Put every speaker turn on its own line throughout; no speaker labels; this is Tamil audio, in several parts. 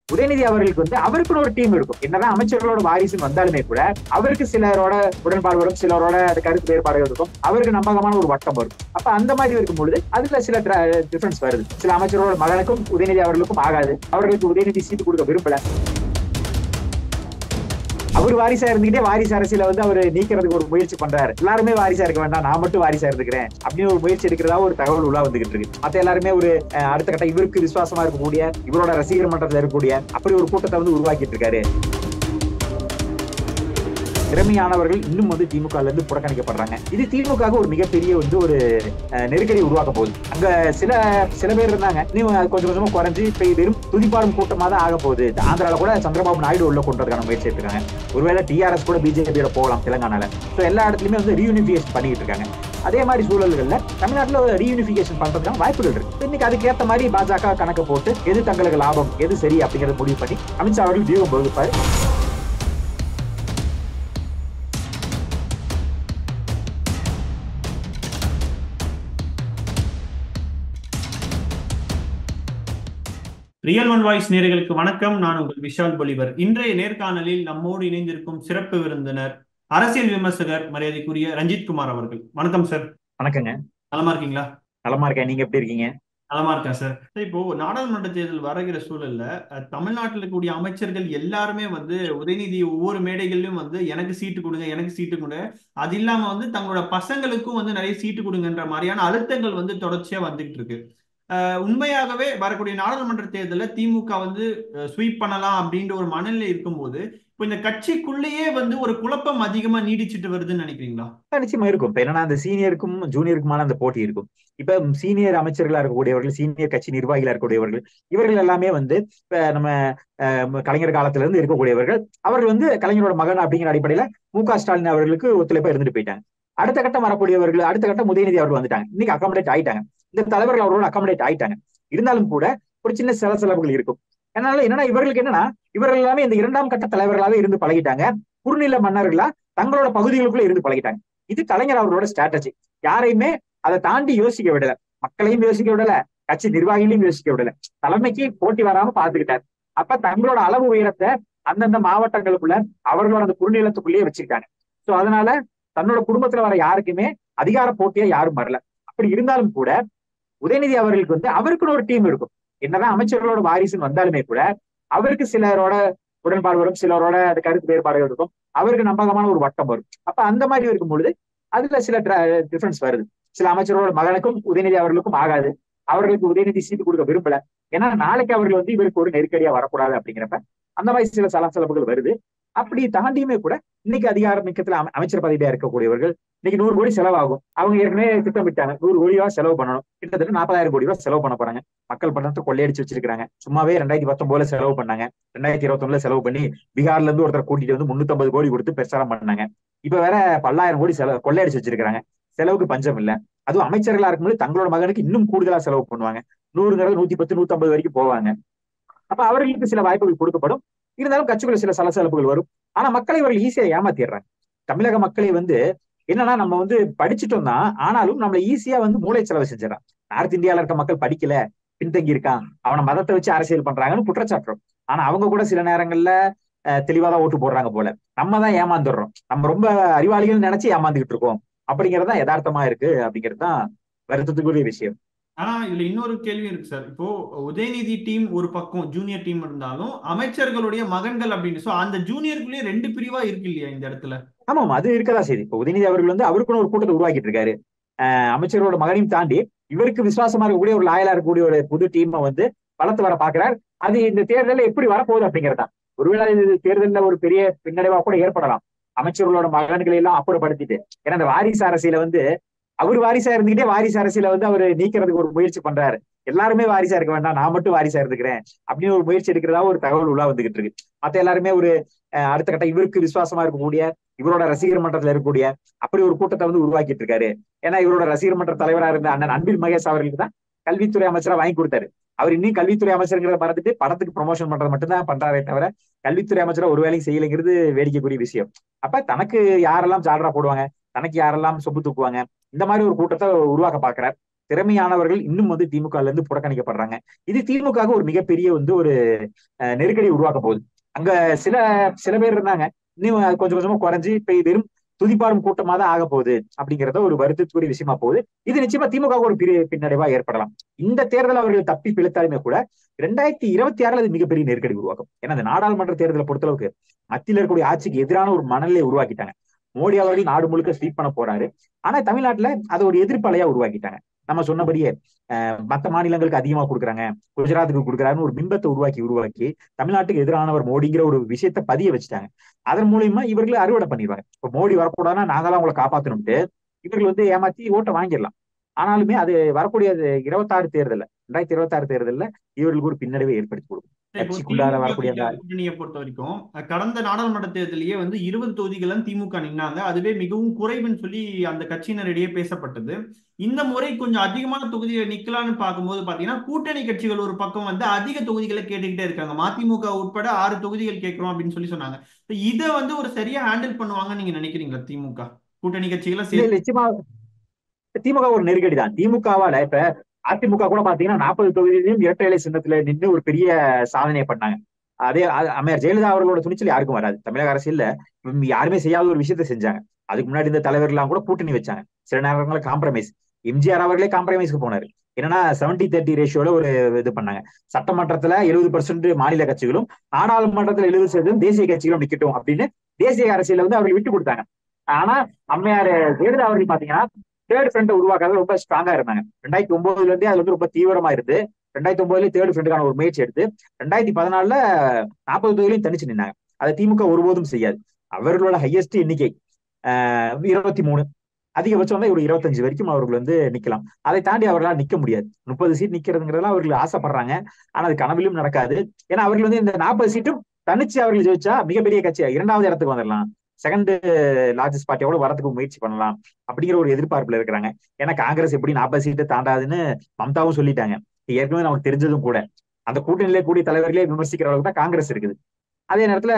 உதயநிதி அவர்களுக்கு வந்து அவருக்குன்னு ஒரு டீம் இருக்கும் என்னதான் அமைச்சர்களோட வாரிசு வந்தாலுமே கூட அவருக்கு சிலரோட உடன்பாடு வரும் சிலரோட அது கருத்து வேறுபாடுகள் இருக்கும் அவருக்கு நம்பகமான ஒரு வட்டம் வரும் அப்ப அந்த மாதிரி இருக்கும் பொழுது அதுல சில டிஃபரன்ஸ் வருது சில அமைச்சரோட மகனுக்கும் உதயநிதி அவர்களுக்கும் ஆகாது அவர்களுக்கு உதயநிதி சீட்டு கொடுக்க விரும்பல அவர் வாரிசா இருந்துகிட்டே வாரிசு அரசியல வந்து அவர் நீக்கிறதுக்கு ஒரு முயற்சி பண்றாரு எல்லாருமே வாரிசா இருக்க வேண்டாம் நான் மட்டும் வாரிசா இருந்துக்கிறேன் அப்படின்னு ஒரு முயற்சி எடுக்கிறதா ஒரு தகவல் உலா வந்துகிட்டு இருக்கு மத்த எல்லாருமே ஒரு அஹ், அடுத்த கட்ட இவருக்கு விசுவாசமா இருக்கக்கூடிய இவரோட ரசிகர் மன்றத்துல இருக்கக்கூடிய அப்படி ஒரு கூட்டத்தை வந்து உருவாக்கிட்டு இருக்காரு திறமையானவர்கள் இன்னும் வந்து திமுக ல இருந்து புறக்கணிக்கப்படுறாங்க இது திமுக ஒரு மிகப்பெரிய வந்து ஒரு அஹ், நெருக்கடி உருவாக்க போகுது அங்க சில சில பேர் இருந்தாங்க இன்னும் அது கொஞ்சம் கொஞ்சமா குறைஞ்சு இப்ப வெறும் துதிப்பாடும் கூட்டமா தான் ஆக போகுது ஆந்திரால கூட சந்திரபாபு நாயுடு உள்ள கொண்டு வரதுக்கான முயற்சி எடுத்துருக்காங்க ஒருவேளை டிஆர்எஸ் கூட பிஜேபியோட போகலாம் தெலுங்கானால ஸோ எல்லா இடத்துலயுமே வந்து ரீயூனிஃபிகேஷன் பண்ணிட்டு இருக்காங்க அதே மாதிரி சூழல்கள்ல தமிழ்நாட்டுல ரீயூனிஃபிகேஷன் பண்றதுக்கான வாய்ப்புகள் இருக்கு இன்னைக்கு அதுக்கேற்ற மாதிரி பாஜக கணக்கு போட்டு எது தங்களுக்கு லாபம் எது சரி அப்படிங்கறத முடிவு பண்ணி அமித்ஷா அவர்கள் வியூகம் வகுப்பாரு
ரியல் ஒன் வாய்ஸ் நேர்களுக்கு வணக்கம் நான் உங்கள் விஷால் பொலிவர் இன்றைய நேர்காணலில் நம்மோடு இணைந்திருக்கும் சிறப்பு விருந்தினர் அரசியல் விமர்சகர் மரியாதைக்குரிய ரஞ்சித் குமார் அவர்கள் வணக்கம் சார்
வணக்கங்க
நலமா இருக்கீங்களா
நலமா இருக்கேன் நீங்க எப்படி இருக்கீங்க
நலமா இருக்கேன் சார் சார், இப்போ நாடாளுமன்ற தேர்தல் வருகிற சூழல்ல அஹ், தமிழ்நாட்டில் இருக்கக்கூடிய அமைச்சர்கள் எல்லாருமே வந்து உதயநிதி ஒவ்வொரு மேடைகளிலும் வந்து எனக்கு சீட்டு கொடுங்க எனக்கு சீட்டு கொடுங்க அது இல்லாம வந்து தங்களோட பசங்களுக்கும் வந்து நிறைய சீட்டு கொடுங்கன்ற மாதிரியான அழுத்தங்கள் வந்து தொடர்ச்சியா வந்துகிட்டு இருக்கு அஹ், உண்மையாகவே வரக்கூடிய நாடாளுமன்ற தேர்தலில் திமுக வந்து ஸ்வீப் பண்ணலாம் அப்படின்ற ஒரு மனநிலை இருக்கும்போது இப்போ இந்த கட்சிக்குள்ளேயே வந்து ஒரு குழப்பம் அதிகமா நீடிச்சிட்டு வருதுன்னு நினைக்கிறீங்களா
நிச்சயமா இருக்கும் இப்ப என்னன்னா அந்த சீனியருக்கும் ஜூனியருக்குமான அந்த போட்டி இருக்கும் இப்ப சீனியர் அமைச்சர்களா இருக்கக்கூடியவர்கள் சீனியர் கட்சி நிர்வாகிகளா இருக்கக்கூடியவர்கள் இவர்கள் எல்லாமே வந்து இப்ப நம்ம அஹ், கலைஞர் காலத்துல இருந்து இருக்கக்கூடியவர்கள் அவர்கள் வந்து கலைஞரோட மகன் அப்படிங்கிற அடிப்படையில மு க ஸ்டாலின் அவர்களுக்கு ஒத்துழைப்பா இருந்துட்டு போயிட்டாங்க அடுத்த கட்டம் வரக்கூடியவர்கள் அடுத்த கட்டம் உதயநிதி அவர்கள் வந்துட்டாங்க இன்னைக்கு அகாமடேட் ஆயிட்டாங்க இந்த தலைவர்கள் அவரோட அகாமடேட் ஆயிட்டாங்க இருந்தாலும் கூட ஒரு சின்ன சில செலவுகள் இருக்கும் அதனால என்னன்னா இவர்களுக்கு என்னன்னா இவர்கள் எல்லாமே இந்த இரண்டாம் கட்ட தலைவர்களாவே இருந்து பழகிட்டாங்க குறுநில மன்னர்களா தங்களோட பகுதிகளுக்குள்ள இருந்து பழகிட்டாங்க இது கலைஞர் அவர்களோட ஸ்ட்ராட்டஜி யாரையுமே அதை தாண்டி யோசிக்க விடல மக்களையும் யோசிக்க விடல கட்சி நிர்வாகிகளையும் யோசிக்க விடல தலைமைக்கு போட்டி வராம பார்த்துக்கிட்டார் அப்ப தங்களோட அளவு உயரத்தை அந்தந்த மாவட்டங்களுக்குள்ள அவர்களோட அந்த குறுநிலத்துக்குள்ளேயே வச்சுக்கிட்டாங்க சோ அதனால தன்னோட குடும்பத்துல வர யாருக்குமே அதிகார போட்டியா யாரும் வரல அப்படி இருந்தாலும் கூட உதயநிதி அவர்களுக்கு வந்து அவருக்குன்னு ஒரு டீம் இருக்கும் என்னதான் அமைச்சர்களோட வாரிசுன்னு வந்தாலுமே கூட அவருக்கு சிலரோட உடன்பாடு வரும் சிலரோட அது கருத்து வேறுபாடுகள் இருக்கும் அவருக்கு நம்பகமான ஒரு வட்டம் வரும் அப்ப அந்த மாதிரி இருக்கும் பொழுது அதுல சில டிஃபரன்ஸ் வருது சில அமைச்சரோட மகனுக்கும் உதயநிதி அவர்களுக்கும் ஆகாது அவர்களுக்கு உதயநிதி சீட்டு கொடுக்க விரும்பல ஏன்னா நாளைக்கு அவர்கள் வந்து இவருக்கு ஒரு நெருக்கடியா வரக்கூடாது அப்படிங்கிறப்ப அந்த மாதிரி சில சலசலப்புகள் வருது அப்படி தாண்டியுமே கூட இன்னைக்கு அதிகார மிக்கத்துல அமை- அமைச்சர் பதவியா இருக்கக்கூடியவர்கள் இன்னைக்கு நூறு கோடி செலவாகும் அவங்க ஏற்கனவே திட்டமிட்டாங்க நூறு கோடி ரூபாய் செலவு பண்ணணும் கிட்டத்தட்ட நாற்பதாயிரம் கோடி ரூபாய் செலவு பண்ண போறாங்க மக்கள் பணத்தை கொள்ளையடிச்சு வச்சிருக்காங்க சும்மாவே ரெண்டாயிரத்தி பத்தொன்பதுல செலவு பண்ணாங்க ரெண்டாயிரத்தி இருபத்தொன்னுல செலவு பண்ணி பீகார்ல இருந்து ஒருத்தர் கூட்டிட்டு வந்து முன்னூத்தம்பது கோடி கொடுத்து பிரச்சாரம் பண்ணாங்க இப்ப வேற பல்லாயிரம் கோடி செலவு கொள்ளையடிச்சு வச்சிருக்காங்க செலவுக்கு பஞ்சம் இல்ல அதுவும் அமைச்சர்களா இருக்கும்போது தங்களோட மகனுக்கு இன்னும் கூடுதலா செலவு பண்ணுவாங்க நூறுங்கிறது நூத்தி பத்து நூத்தம்பது வரைக்கும் போவாங்க அப்ப அவர்களுக்கு சில வாய்ப்புகள் கொடுக்கப்படும் இருந்தாலும் கட்சிக்குள்ள சில சலசலப்புகள் வரும் ஆனா மக்களை இவர்கள் ஈஸியா ஏமாத்திடுறாங்க தமிழக மக்களை வந்து என்னன்னா நம்ம வந்து படிச்சுட்டோம் தான் ஆனாலும் நம்மள ஈஸியா வந்து மூளை செலவு செஞ்சிடறான் நார்த் இந்தியால இருக்க மக்கள் படிக்கல பின்தங்கி இருக்கான் அவனை மதத்தை வச்சு அரசியல் பண்றாங்கன்னு குற்றச்சாட்டுறோம் ஆனா அவங்க கூட சில நேரங்கள்ல அஹ், தெளிவாதான் ஓட்டு போடுறாங்க போல நம்ம தான் ஏமாந்துடுறோம் நம்ம ரொம்ப அறிவாளிகள் நினைச்சு ஏமாந்துகிட்டு இருக்கோம் அப்படிங்கிறது தான் யதார்த்தமா இருக்கு அப்படிங்கிறது தான் வருத்தத்துக்குரிய விஷயம்
ஆனா இதுல இன்னொரு கேள்வி இருக்கு சார் இப்போ உதயநிதி டீம் ஒரு பக்கம் ஜூனியர் டீம் இருந்தாலும் அமைச்சர்களுடைய மகன்கள் அப்படின்னு சோ அந்த ஜூனியருக்குள்ளேயே ரெண்டு பிரிவா இருக்கு இல்லையா இந்த இடத்துல
ஆமாம் அது இருக்கதா செய்தி இப்போ உதயநிதி அவர்கள் வந்து அவருக்குன்னு ஒரு கூட்டத்தை உருவாக்கிட்டு இருக்காரு அஹ் அமைச்சரோட மகனையும் தாண்டி இவருக்கு விசுவாசமா இருக்கக்கூடிய ஒரு லாயலா இருக்கக்கூடிய ஒரு புது டீமை வந்து வளர்த்து வர பாக்குறார் அது இந்த தேர்தலில் எப்படி வரப்போகுது அப்படிங்கிறதா ஒருவேளை இது தேர்தலில் ஒரு பெரிய பின்னடைவா கூட ஏற்படலாம் அமைச்சர்களோட மகன்களை எல்லாம் அப்புறப்படுத்திட்டு ஏன்னா இந்த வாரிசு அரசியல வந்து அவர் வாரிசா இருந்துகிட்டே வாரிசு அரசியல வந்து அவர் நீக்கிறதுக்கு ஒரு முயற்சி பண்றாரு எல்லாருமே வாரிசா இருக்க வேண்டாம் நான் மட்டும் வாரிசா இருந்துக்கிறேன் அப்படின்னு ஒரு முயற்சி எடுக்கிறதா ஒரு தகவல் உலா வந்துகிட்டு இருக்கு மத்த எல்லாருமே ஒரு அஹ், அடுத்த கட்ட இவருக்கு விசுவாசமா இருக்கக்கூடிய இவரோட ரசிகர் மன்றத்துல இருக்கக்கூடிய அப்படி ஒரு கூட்டத்தை வந்து உருவாக்கிட்டு இருக்காரு ஏன்னா இவரோட ரசிகர் மன்ற தலைவரா இருந்த அண்ணன் அன்பில் மகேஷ் அவர்களுக்கு தான் கல்வித்துறை அமைச்சரா வாங்கி கொடுத்தாரு அவர் இன்னும் கல்வித்துறை அமைச்சருங்கிறத மறந்துட்டு படத்துக்கு ப்ரொமோஷன் பண்றது மட்டும்தான் பண்றாரே தவிர கல்வித்துறை அமைச்சரா ஒரு வேலையும் செய்யலைங்கிறது வேடிக்கைக்குரிய விஷயம் அப்ப தனக்கு யாரெல்லாம் ஜாலரா போடுவாங்க தனக்கு யாரெல்லாம் சொப்பு தூக்குவாங்க இந்த மாதிரி ஒரு கூட்டத்தை உருவாக்க பாக்குறார் திறமையானவர்கள் இன்னும் வந்து திமுக ல இருந்து புறக்கணிக்கப்படுறாங்க இது திமுக ஒரு மிகப்பெரிய வந்து ஒரு நெருக்கடி உருவாக்க போகுது அங்க சில சில பேர் இருந்தாங்க இன்னும் கொஞ்சம் கொஞ்சமா குறைஞ்சு இப்ப வெறும் துதிப்பாடும் கூட்டமா தான் ஆக போகுது அப்படிங்கறத ஒரு வருத்தத்துக்குரிய விஷயமா போகுது இது நிச்சயமா திமுக ஒரு பெரிய பின்னடைவா ஏற்படலாம் இந்த தேர்தல் அவர்கள் தப்பி பிழைத்தாலுமே கூட ரெண்டாயிரத்தி இருபத்தி ஆறுல அது மிகப்பெரிய நெருக்கடி உருவாக்கும் ஏன்னா இந்த நாடாளுமன்ற தேர்தலை பொறுத்தளவுக்கு மத்தியில் இருக்கக்கூடிய ஆட்சிக்கு எதிரான ஒரு மனநிலையை உருவாக்கிட்டாங்க மோடி அவர்கள் நாடு முழுக்க ஸ்வீப் பண்ண போறாரு ஆனா தமிழ்நாட்டுல அது ஒரு எதிர்ப்பலையா உருவாக்கிட்டாங்க நம்ம சொன்னபடியே மற்ற மாநிலங்களுக்கு அதிகமா கொடுக்குறாங்க குஜராத்துக்கு கொடுக்குறாருன்னு ஒரு பிம்பத்தை உருவாக்கி உருவாக்கி தமிழ்நாட்டுக்கு எதிரானவர் மோடிங்கிற ஒரு விஷயத்த பதிய வச்சுட்டாங்க அதன் மூலியமா இவர்களை அறுவடை பண்ணிடுவாங்க இப்ப மோடி வரக்கூடாதுன்னா நாங்களாம் உங்களை காப்பாத்தணும்ட்டு இவர்கள் வந்து ஏமாத்தி ஓட்டை வாங்கிடலாம் ஆனாலுமே அது வரக்கூடிய இருபத்தாறு தேர்தல் ரெண்டாயிரத்தி இருபத்தாறு தேர்தலில் இவர்களுக்கு ஒரு பின்னடைவை ஏற்படுத்தி கொடுக்கும் கட்சிக்குள்ளார வரக்கூடிய
கூட்டணியை பொறுத்த வரைக்கும் கடந்த நாடாளுமன்ற தேர்தலையே வந்து இருபது தொகுதிகள் திமுக நின்னாங்க அதுவே மிகவும் குறைவுன்னு சொல்லி அந்த கட்சியினரிடையே பேசப்பட்டது இந்த முறை கொஞ்சம் அதிகமான தொகுதிகளை நிக்கலாம்னு பார்க்கும்போது பாத்தீங்கன்னா கூட்டணி கட்சிகள் ஒரு பக்கம் வந்து அதிக தொகுதிகளை கேட்டுக்கிட்டே இருக்காங்க மதிமுக உட்பட ஆறு தொகுதிகள் கேட்கிறோம் அப்படின்னு சொல்லி சொன்னாங்க இதை வந்து ஒரு சரியா ஹேண்டில் பண்ணுவாங்கன்னு நீங்க நினைக்கிறீங்களா திமுக கூட்டணி கட்சிகளை சேர்த்து
நிச்சயமா திமுக ஒரு நெருக்கடி தான் திமுகவால இப்ப அதிமுக கூட பாத்தீங்கன்னா நாற்பது தொகுதியிலும் இரட்டை இலை சின்னத்துல நின்று ஒரு பெரிய சாதனையை பண்ணாங்க அதே அம்மையார் ஜெயலலிதா அவர்களோட துணிச்சல் யாருக்கும் வராது தமிழக அரசியல்ல யாருமே செய்யாத ஒரு விஷயத்த செஞ்சாங்க அதுக்கு முன்னாடி இந்த தலைவர்கள்லாம் கூட கூட்டணி வச்சாங்க சில நேரங்களில் காம்ப்ரமைஸ் எம்ஜிஆர் அவர்களே காம்ப்ரமைஸ்க்கு போனாரு என்னன்னா செவன்டி தேர்ட்டி ரேஷியோல ஒரு இது பண்ணாங்க சட்டமன்றத்துல எழுபது பர்சன்ட் மாநில கட்சிகளும் நாடாளுமன்றத்துல எழுபது சதவீதம் தேசிய கட்சிகளும் நிக்கட்டும் அப்படின்னு தேசிய அரசியல வந்து அவர்கள் விட்டு கொடுத்தாங்க ஆனா அம்மையார் ஜெயலலிதா அவர்கள் பாத்தீங்கன்னா தேர்ட் ஃப்ரண்ட் உருவாக்குறது ரொம்ப ஸ்ட்ராங்கா இருந்தாங்க ரெண்டாயிரத்தி ஒன்பதுல இருந்தே அது வந்து ரொம்ப தீவிரமா இருந்து ரெண்டாயிரத்தி ஒன்பதுல தேர்ட் ஃப்ரண்ட்டுக்கான ஒரு முயற்சி எடுத்து ரெண்டாயிரத்தி பதினாலுல நாற்பது தொகுதியிலையும் தனிச்சு நின்னாங்க அதை திமுக ஒருபோதும் செய்யாது அவர்களோட ஹையஸ்ட் எண்ணிக்கை இருபத்தி மூணு அதிகபட்சம் வந்து ஒரு இருபத்தஞ்சு வரைக்கும் அவர்கள் வந்து நிக்கலாம் அதை தாண்டி அவர்களால் நிக்க முடியாது முப்பது சீட் நிக்கிறதுங்கிறதுலாம் அவர்கள் ஆசைப்படுறாங்க ஆனா அது கனவிலும் நடக்காது ஏன்னா அவர்கள் வந்து இந்த நாற்பது சீட்டும் தனிச்சு அவர்கள் ஜெயிச்சா மிகப்பெரிய கட்சி இரண்டாவது இடத்துக்கு வந்துடலாம் செகண்ட் லார்ஜஸ்ட் பார்ட்டியோட வரதுக்கு முயற்சி பண்ணலாம் அப்படிங்கிற ஒரு எதிர்பார்ப்புல இருக்கிறாங்க ஏன்னா காங்கிரஸ் எப்படி நாற்பது சீட்டு தாண்டாதுன்னு மம்தாவும் சொல்லிட்டாங்க ஏற்கனவே நமக்கு தெரிஞ்சதும் கூட அந்த கூட்டணியிலே கூடிய தலைவர்களே விமர்சிக்கிற அளவுக்கு தான் காங்கிரஸ் இருக்குது அதே நேரத்துல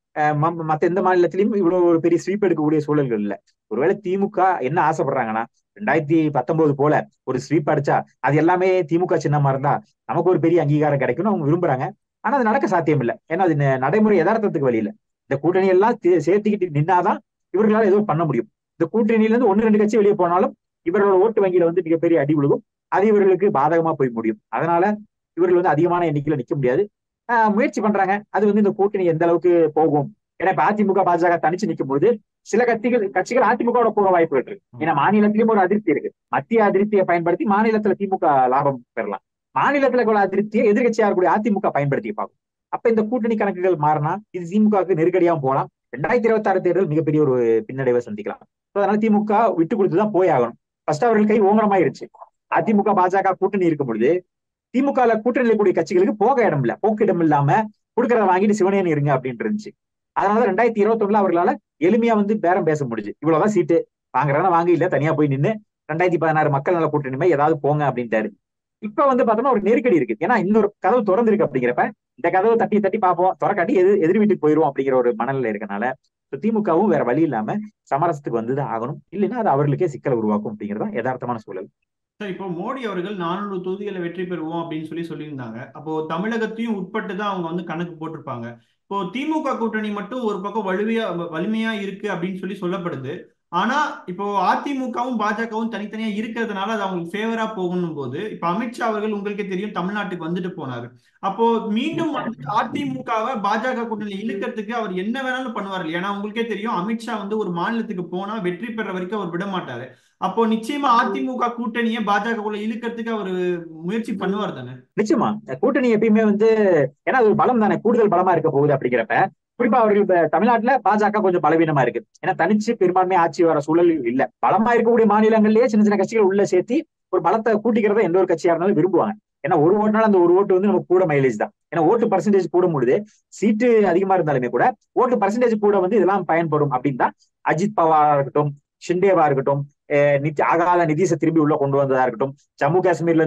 மத்த எந்த மாநிலத்திலையும் இவ்வளவு ஒரு பெரிய ஸ்வீப் எடுக்கக்கூடிய சூழல்கள் இல்ல ஒருவேளை திமுக என்ன ஆசைப்படுறாங்கன்னா ரெண்டாயிரத்தி பத்தொன்பது போல ஒரு ஸ்வீப் அடிச்சா அது எல்லாமே திமுக சின்னமா இருந்தா நமக்கு ஒரு பெரிய அங்கீகாரம் கிடைக்கும்னு அவங்க விரும்புறாங்க ஆனா அது நடக்க சாத்தியம் இல்லை ஏன்னா அது நடைமுறை யதார்த்தத்துக்கு வழி இல்லை இந்த கூட்டணி எல்லாம் சேர்த்துக்கிட்டு நின்னாதான் இவர்களால எதுவும் பண்ண முடியும் இந்த கூட்டணியில இருந்து ஒன்னு ரெண்டு கட்சி வெளியே போனாலும் இவர்களோட ஓட்டு வங்கியில வந்து மிகப்பெரிய அடி விழுகும் அது இவர்களுக்கு பாதகமா போய் முடியும் அதனால இவர்கள் வந்து அதிகமான எண்ணிக்கையில நிக்க முடியாது முயற்சி பண்றாங்க அது வந்து இந்த கூட்டணி எந்த அளவுக்கு போகும் ஏன்னா இப்ப அதிமுக பாஜக தனிச்சு நிற்கும் போது சில கட்சிகள் கட்சிகள் அதிமுகவோட போக வாய்ப்பு இருக்கு ஏன்னா மாநிலத்திலயும் ஒரு அதிருப்தி இருக்கு மத்திய அதிருப்தியை பயன்படுத்தி மாநிலத்துல திமுக லாபம் பெறலாம் மாநிலத்துல உள்ள அதிருப்தியை எதிர்கட்சியா இருக்கக்கூடிய அதிமுக பயன்படுத்தி பார்க்கும் அப்ப இந்த கூட்டணி கணக்குகள் மாறினா இது திமுகவுக்கு நெருக்கடியாகவும் போகலாம் ரெண்டாயிரத்தி இருபத்தி ஆறு தேர்தல் மிகப்பெரிய ஒரு பின்னடைவை சந்திக்கலாம் அதனால திமுக விட்டு கொடுத்துதான் போய் ஆகணும் ஃபர்ஸ்ட் அவர்கள் கை ஓங்கரமாயிருச்சு அதிமுக பாஜக கூட்டணி இருக்கும் பொழுது திமுக கூட்டணியில் கூடிய கட்சிகளுக்கு போக இடம் இல்ல போக்கு இடம் இல்லாம கொடுக்கறத வாங்கிட்டு சிவனேன் இருங்க அப்படின்ட்டு இருந்துச்சு அதனால ரெண்டாயிரத்தி இருபத்தி ஒண்ணுல அவர்களால எளிமையா வந்து பேரம் பேச முடிஞ்சு இவ்வளவுதான் சீட்டு வாங்குறதா வாங்க இல்ல தனியா போய் நின்று ரெண்டாயிரத்தி பதினாறு மக்கள் நல கூட்டணிமே ஏதாவது போங்க அப்படின்ட்டாரு இப்ப வந்து பார்த்தோம்னா ஒரு நெருக்கடி இருக்கு ஏன்னா இன்னொரு கதவு திறந்திருக்கு அப்படிங்கிறப்ப இந்த கதவை தட்டி தட்டி பார்ப்போம் திறக்காட்டி எதிர் எதிர் வீட்டுக்கு போயிருவோம் அப்படிங்கிற ஒரு மனநிலை இருக்கனால திமுகவும் வேற வழி இல்லாம சமரசத்துக்கு வந்துதான் ஆகணும் இல்லைன்னா அது அவர்களுக்கே சிக்கலை உருவாக்கும் அப்படிங்கிறது யதார்த்தமான சூழல்
சார் இப்போ மோடி அவர்கள் நானூறு தொகுதிகளை வெற்றி பெறுவோம் அப்படின்னு சொல்லி சொல்லியிருந்தாங்க அப்போ தமிழகத்தையும் உட்பட்டு தான் அவங்க வந்து கணக்கு போட்டிருப்பாங்க இப்போ திமுக கூட்டணி மட்டும் ஒரு பக்கம் வலுவையா வலிமையா இருக்கு அப்படின்னு சொல்லி சொல்லப்படுது ஆனா இப்போ அதிமுகவும் பாஜகவும் தனித்தனியா இருக்கிறதுனால அது அவங்களுக்கு ஃபேவரா போகணும் போது இப்ப அமித்ஷா அவர்கள் உங்களுக்கே தெரியும் தமிழ்நாட்டுக்கு வந்துட்டு போனாரு அப்போ மீண்டும் வந்து அதிமுகவை பாஜக கூட்டணி இழுக்கிறதுக்கு அவர் என்ன வேணாலும் பண்ணுவார் ஏன்னா உங்களுக்கே தெரியும் அமித்ஷா வந்து ஒரு மாநிலத்துக்கு போனா வெற்றி பெற வரைக்கும் அவர் விட மாட்டாரு அப்போ நிச்சயமா அதிமுக கூட்டணியை பாஜக குள்ள இழுக்கிறதுக்கு அவர் முயற்சி பண்ணுவார் தானே
நிச்சயமா கூட்டணி எப்பயுமே வந்து ஏன்னா அது ஒரு பலம் தானே கூடுதல் பலமா இருக்க போகுது அப்படிங்கிறப்ப குறிப்பா அவர்கள் இப்ப தமிழ்நாட்டுல பாஜக கொஞ்சம் பலவீனமா இருக்கு ஏன்னா தனிச்சு பெரும்பான்மை ஆட்சி வர சூழல் இல்ல பலமா இருக்கக்கூடிய மாநிலங்கள்லயே சின்ன சின்ன கட்சிகள் உள்ள சேர்த்து ஒரு பலத்தை கூட்டிக்கிறத எந்த ஒரு கட்சியா இருந்தாலும் விரும்புவாங்க ஏன்னா ஒரு ஓட்டுனால அந்த ஒரு ஓட்டு வந்து நமக்கு கூட மைலேஜ் தான் ஏன்னா ஓட்டு பர்சன்டேஜ் கூட முடியுது சீட்டு அதிகமா இருந்தாலுமே கூட ஓட்டு பர்சன்டேஜ் கூட வந்து இதெல்லாம் பயன்படும் அப்படின்னு தான் அஜித் பவாரா இருக்கட்டும் ஷிண்டேவா இருக்கட்டும் நித்தி அகால நிதிஷை திரும்பி உள்ள கொண்டு வந்ததா இருக்கட்டும் ஜம்மு காஷ்மீர்ல இருந்து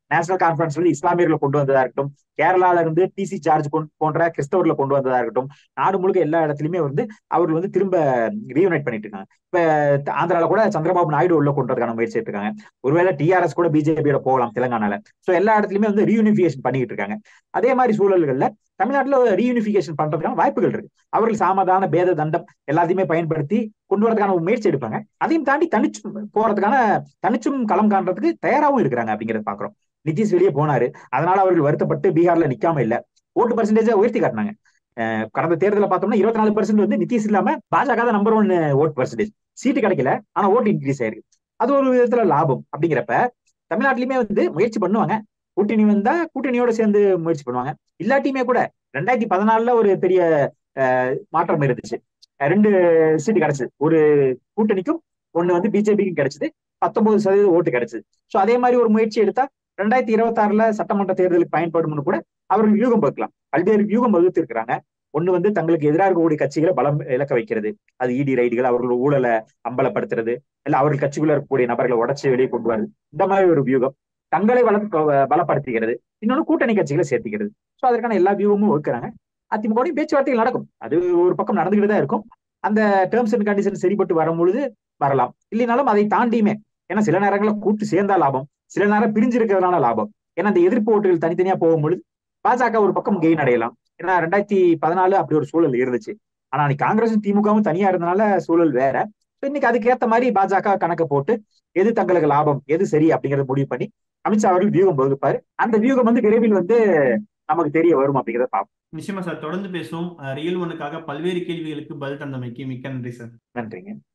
நேஷனல் கான்பரன்ஸ்ல இருந்து இஸ்லாமியர்களை கொண்டு வந்ததா இருக்கட்டும் கேரளால இருந்து டிசி சார்ஜ் போன்ற கிறிஸ்தவர்களை கொண்டு வந்ததா இருக்கட்டும் நாடு முழுக்க எல்லா இடத்துலயுமே வந்து அவர்கள் வந்து திரும்ப ரீயூனைட் பண்ணிட்டு இருக்காங்க இப்ப ஆந்திரால கூட சந்திரபாபு நாயுடு உள்ள கொண்டு வரதுக்கான முயற்சி இருக்காங்க ஒருவேளை டிஆர்எஸ் கூட பிஜேபியோட போகலாம் தெலுங்கானால சோ எல்லா இடத்துலயுமே வந்து ரீயூனிபிகேஷன் பண்ணிட்டு இருக்காங்க அதே மாதிரி சூழல்கள்ல தமிழ்நாட்டுல ரீயூனிபிகேஷன் பண்றதுக்கான வாய்ப்புகள் இருக்கு அவர்கள் சாமதான பேத தண்டம் எல்லாத்தையுமே பயன்படுத்தி கொண்டு வரதுக்கான ஒரு முயற்சி எடுப்பாங்க அதையும் தாண்டி தனிச்சு போறதுக்கான தனிச்சும் களம் காண்றதுக்கு தயாராகவும் இருக்கிறாங்க அப்படிங்கறத பாக்குறோம் நிதிஷ் வெளியே போனாரு அதனால அவர்கள் வருத்தப்பட்டு பீகார்ல நிக்காம இல்ல ஓட்டு பர்சன்டேஜ் உயர்த்தி காட்டினாங்க கடந்த தேர்தலில் பார்த்தோம்னா இருபத்தி நாலு பர்சன்ட் வந்து நிதிஷ் இல்லாம பாஜக தான் number one vote percentage seat கிடைக்கல ஆனா ஓட்டு இன்க்ரீஸ் ஆயிருக்கு அது ஒரு விதத்துல லாபம் அப்படிங்கிறப்ப தமிழ்நாட்டிலுமே வந்து முயற்சி பண்ணுவாங்க கூட்டணி வந்தா கூட்டணியோட சேர்ந்து முயற்சி பண்ணுவாங்க இல்லாட்டியுமே கூட ரெண்டாயிரத்தி பதினாலுல ஒரு பெரிய மாற்றம் இருந்துச்சு ரெண்டு சீட்டு கிடைச்சது ஒரு கூட்டணிக்கும் ஒண்ணு வந்து பிஜேபிக்கும் கிடைச்சது பத்தொன்பது சதவீத ஓட்டு கிடைச்சது ஸோ அதே மாதிரி ஒரு முயற்சி எடுத்தா ரெண்டாயிரத்தி இருபத்தி ஆறுல சட்டமன்ற தேர்தலுக்கு பயன்படும்னு கூட அவர்கள் வியூகம் வகுக்கலாம் பல்வேறு வியூகம் வகுத்து இருக்கிறாங்க ஒண்ணு வந்து தங்களுக்கு எதிராக இருக்கக்கூடிய கட்சிகளை பலம் இழக்க வைக்கிறது அது இடி ரைடுகள் அவர்கள் ஊழலை அம்பலப்படுத்துறது இல்ல அவர்கள் கட்சிக்குள்ள இருக்கக்கூடிய நபர்களை உடச்சு வெளியே கொண்டு வருது இந்த மாதிரி ஒரு வியூகம் தங்களை வள பலப்படுத்திக்கிறது இன்னொன்னு கூட்டணி கட்சிகளை சேர்த்துக்கிறது ஸோ அதற்கான எல்லா வியூகமும் வகுக்கிறாங்க அதிமுக பேச்சுவார்த்தைகள் நடக்கும் அது ஒரு பக்கம் நடந்துகிட்டு தான் இருக்கும் அந்த டேர்ம்ஸ் அண்ட் கண்டிஷன் சரிப்பட்டு வரும்பொழுது வரலாம் இல்லைனாலும் அதை தாண்டியுமே ஏன்னா சில நேரங்களில் கூட்டு சேர்ந்தா லாபம் சில நேரம் பிரிஞ்சிருக்கிறதுனால லாபம் ஏன்னா அந்த எதிர்ப்பு ஓட்டுகள் தனித்தனியா போகும்பொழுது பாஜக ஒரு பக்கம் கெயின் அடையலாம் ஏன்னா ரெண்டாயிரத்தி பதினாலு அப்படி ஒரு சூழல் இருந்துச்சு ஆனா அன்னைக்கு காங்கிரஸும் திமுகவும் தனியா இருந்தனால சூழல் வேற இன்னைக்கு அதுக்கேற்ற மாதிரி பாஜக கணக்கு போட்டு எது தங்களுக்கு லாபம் எது சரி அப்படிங்கறத முடிவு பண்ணி அமித்ஷா அவர்கள் வியூகம் வகுப்பாரு அந்த வியூகம் வந்து விரைவில் வந்து நமக்கு தெரிய வரும் அப்படிங்கிறத பார்ப்போம்
நிச்சயமா சார் தொடர்ந்து பேசுவோம் ரியல் ஒனுக்காக பல்வேறு கேள்விகளுக்கு பதில் தந்தமைக்கு மிக்க நன்றி சார்
நன்றிங்க